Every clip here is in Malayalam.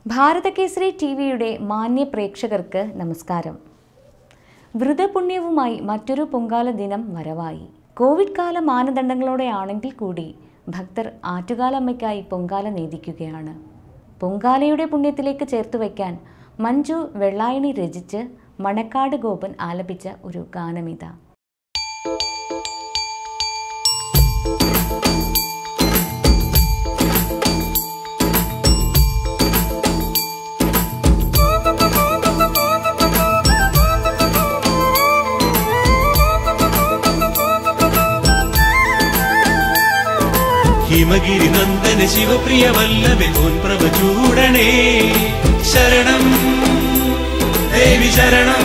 ഭാരതകേസരി ടി വിയുടെ മാന്യ പ്രേക്ഷകർക്ക് നമസ്കാരം വ്രതപുണ്യവുമായി മറ്റൊരു പൊങ്കാല ദിനം വരവായി കോവിഡ് കാല മാനദണ്ഡങ്ങളോടെയാണെങ്കിൽ കൂടി ഭക്തർ ആറ്റുകാലമ്മയ്ക്കായി പൊങ്കാല നേദിക്കുകയാണ് പൊങ്കാലയുടെ പുണ്യത്തിലേക്ക് ചേർത്ത് വയ്ക്കാൻ മഞ്ജു വെള്ളായണി രചിച്ച് മണക്കാട് ഗോപൻ ആലപിച്ച ഒരു ഗാനമിത ഹിമഗിരി നന്ദന ശിവപ്രിയ വല്ലഭെ പ്രഭ ചൂടണേ ശരണം ദേവി ശരണം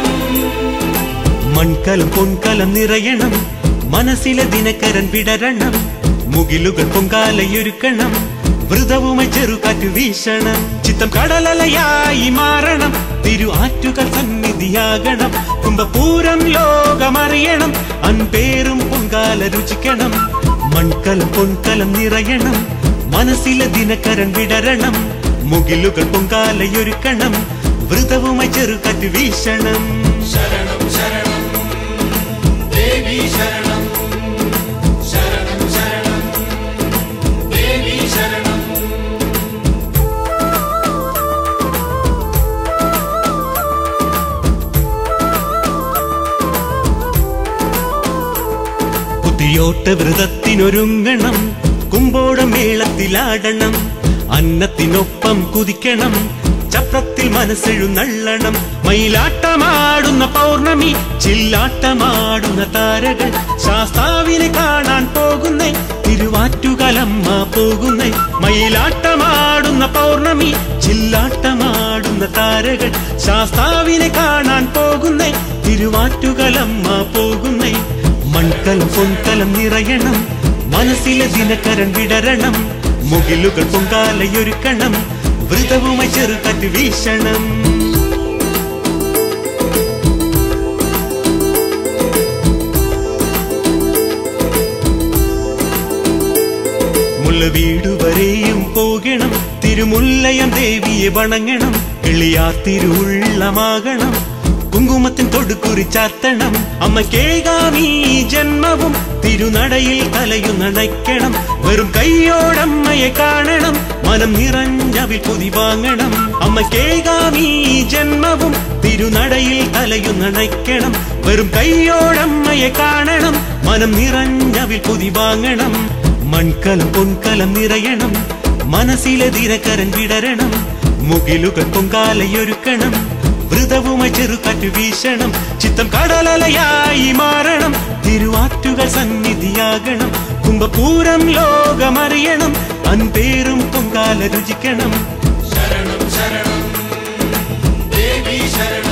മൺകലം പൊൻകലം നിറയണം മനസ്സിലെ ദിനകരൻ വിടരണം മുകിലുകൾ പൊങ്കാലയൊരുക്കണം വൃതവുമായി ചെറുകാറ്റ് വീശണം ചിത്തം കടലലയായി മാറണം തിരു ആറ്റുകൾ സന്നിധിയാകണം കുംഭപൂരം ലോകമറിയണം അൻപേരും പൊങ്കാല രുചിക്കണം മൺകലം പൊൻകലം നിറയണം മനസ്സിലെ ദിനകരൻ വിടരണം മുകിലുകൾ പൊങ്കാലയൊരുക്കണം വൃതവുമായി ചെറുകാറ്റ് വീശണം ശരണം ശരണം ദേവി ശരണം ശരണം ശരണം ദേവി ശരണം കുത്തിയോട്ട വ്രതത്തിനൊരുങ്ങണം കുമ്പോടം മേളത്തിലാടണം അന്നത്തിനൊപ്പം കുതിക്കണം ചപ്രത്തിൽ മനസ്സെഴുന്നള്ളണം മയിലാട്ടമാടുന്ന പൗർണമി ചില്ലാട്ടമാടുന്ന താരകൾ ശാസ്താവിനെ കാണാൻ പോകുന്നേ തിരുവാറ്റുകലമ്മ പോകുന്നേ മയിലാട്ടമാടുന്ന പൗർണമി ചില്ലാട്ടമാടുന്ന താരകൾ ശാസ്താവിനെ കാണാൻ പോകുന്നേ തിരുവാറ്റുകലമ്മ പോകുന്നേ മൺകലം പൊൻകലം നിറയണം മനസ്സിലെ ദിനകരൻ വിടരണം മുകിലുകൾ പൊങ്കാലയൊരുക്കണം വൃതവുമായി ചെറുകാറ്റ് വീശണം മുല്ല വീടു വരെയും പോകണം തിരുമുല്ലയം ദേവിയെ വണങ്ങണം കിളിയാത്തിരുള്ളമാകണം കുങ്കുമത്തിൻ തൊടുക്കുറി ചാത്തണം അമ്മ കേകാമീ ജന്മവും തിരുനടയിൽ തലയുനണയ്ക്കണം വെറും കൈയോടമ്മയെ കാണണം മനം നിറഞ്ഞവിൽ പൊതി വാങ്ങണം അമ്മ കേകാമീ ജന്മവും തിരുനടയിൽ തലയുനണയ്ക്കണം വെറും കൈയോടമ്മയെ കാണണം മനം നിറഞ്ഞവിൽ പൊതി വാങ്ങണം മൺകലം പൊൻകലം നിറയണം മനസ്സിലെ ദിനകരൻ വിടരണം മുകിലുകൾ പൊങ്കാലയൊരുക്കണം വൃതവുമായി ചെറുകാറ്റ് വീശണം ചിത്തം കടലലയായി മാറണം തിരുവാറ്റുകൾ സന്നിധിയാകണം കുംഭപൂരം ലോകമറിയണം അൻപേരും പൊങ്കാല രുചിക്കണം ശരണം ശരണം ദേവി ശരണം